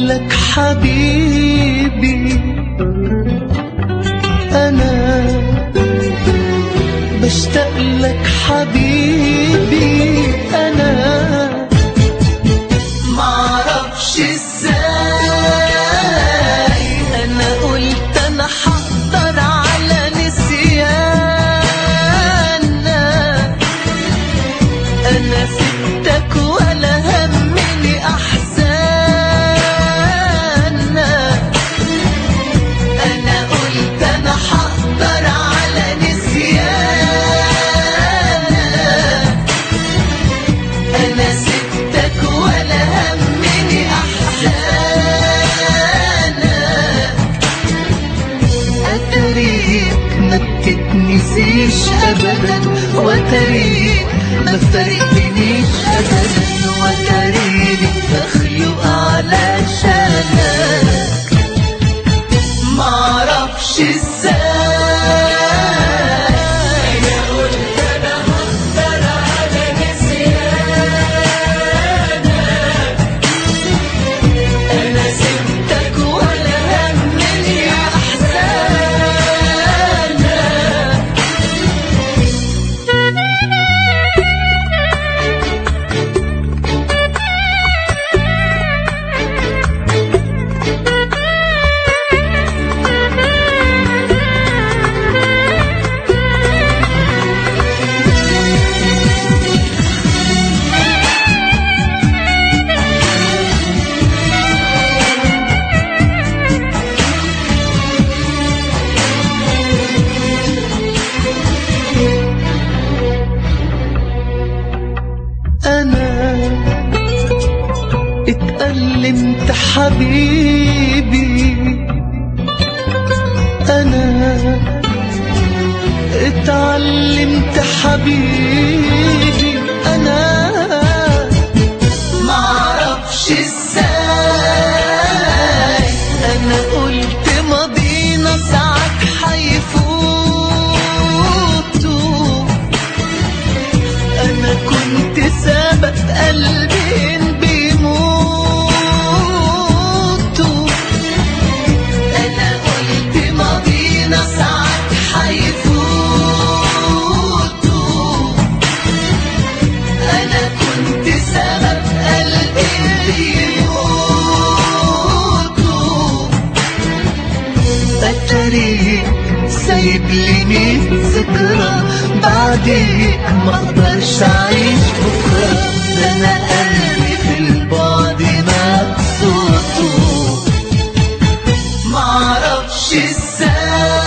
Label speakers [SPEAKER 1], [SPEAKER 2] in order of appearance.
[SPEAKER 1] لك حبيبي أنا بشتاق لك حبيبي أنا معرفش ازاي أنا قلت أنا حقدر على نسيانك أنا سبتك ولا همني أحزانك أنا قلت أنا حقدر على نسيانك أنا سبتك ولا همني أحزانك أتريك ما بتتنسيش أبدا وتريك ما فرقتنيش أبدا وتريني مخلوق علشانك معرفش ازاي
[SPEAKER 2] أنا قلت أنا هقدر على نسيانك
[SPEAKER 1] أنا سبتك ولا همني أحزانك أنا اتألمت حبيبي أنا اتعلمت حبيبي أنا معرفش ازاي أنا قلت ماضينا ساعات حيفوتوا أنا كنت سبب قلبين بيموتوا أنا قلت ماضينا ساعات حيفوتوا أنا كنت سبب قلبين بيموتوا بتريك سايب لي ميت ذكرى بعديك ما اقدرش اعيش بكره ده انا قلبي في البعد مبسوط معرفش ازاي